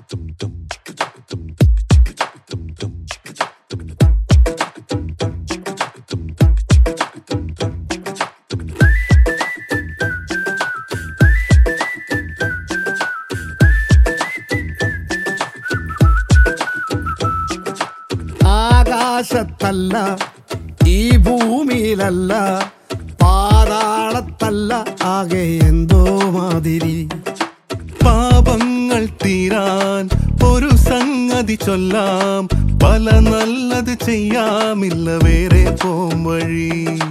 ആകാശത്തല്ല ഈ ഭൂമിയിലല്ല പാതാളത്തല്ല ആകെ എന്തോ മാതിരി പാപങ്ങൾ തീരാൻ ഒരു സംഗതി ചൊല്ലാം പല നല്ലത് ചെയ്യാമില്ല വേറെ പോം വഴി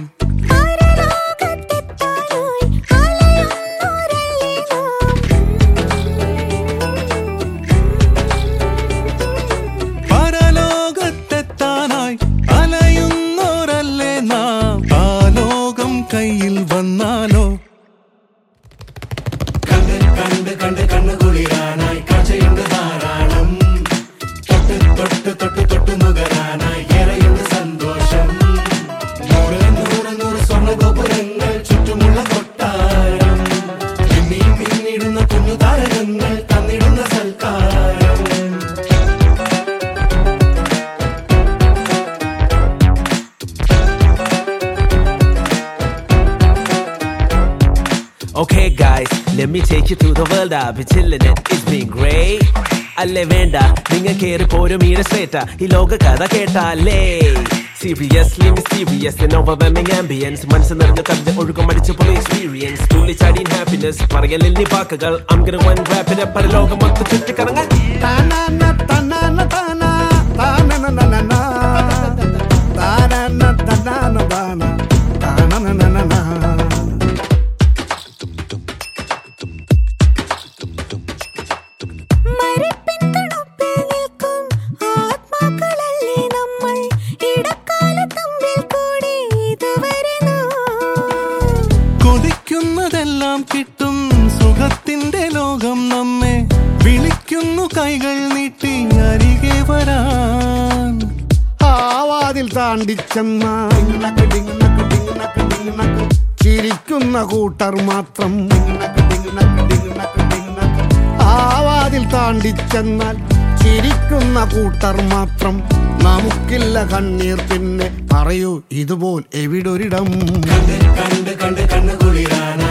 പരലോകത്തെത്താനായി അലയുന്നോരല്ലേ നാം ആ ലോകം കയ്യിൽ വന്നാലോ കണ്ട് കണ്ട് കണ്ട് കണ്ണു കുളിരാനായി കാഴ്ചയുണ്ട് ധാരാളം തൊട്ട് തൊട്ട് തൊട്ട് തൊട്ട് നുകരാനായി ഏറെയുണ്ട് സന്തോഷം നൂറ് നൂറ് നൂറ് സ്വർണ്ണ ഗോപുരങ്ങൾ ചുറ്റുമുള്ള കൊട്ടാരം പിന്നെയും പിന്നിടുന്ന കുഞ്ഞു താരകങ്ങൾ തന്നിടുന്ന സൽക്കാരം Okay, guys, let me take you to the world. I've been chillin' it, it's been great. അല്ലേ വേണ്ട നിങ്ങൾ കേറി പോരും ഈരശ്രേറ്റ ഈ ലോക കഥ കേട്ടാലേ സീരിയസ്ലി മിസ്റ്റീരിയസ് ഓവർവെമിംഗ് ആംബിയൻസ് മനസ്സ് നിറഞ്ഞ കവിത ഒഴുകം അടിച്ച പോലെ എക്സ്പീരിയൻസ് തുള്ളിച്ചാടിയൻ ഹാപ്പിനെസ് പറയലിൽ നീ വാക്കുകൾ അംഗന വൻ റാപ്പിനെ പരലോകം മൊത്തം ചുറ്റിക്കറങ്ങാൻ തനന തനന തന, തനനനനന. തനന തനന തന, തനനനനന. കൊതിക്കുന്നതെല്ലാം കിട്ടും സുഖത്തിന്റെ ലോകം നമ്മെ വിളിക്കുന്നു കൈകൾ നീട്ടി അരികെ വരാൻ ആവാതിൽ താണ്ടിച്ചെന്ന ചിരിക്കുന്ന കൂട്ടർ മാത്രം ആവാതിൽ താണ്ടിച്ചെന്നാൽ ചിരിക്കുന്ന കൂട്ടർ മാത്രം നമുക്കില്ല കണ്ണീർ പിന്നെ പറയൂ ഇതുപോൽ എവിടൊരിടം കണ്ട് കണ്ട് കണ്ട് കണ്ണു കുളിരാന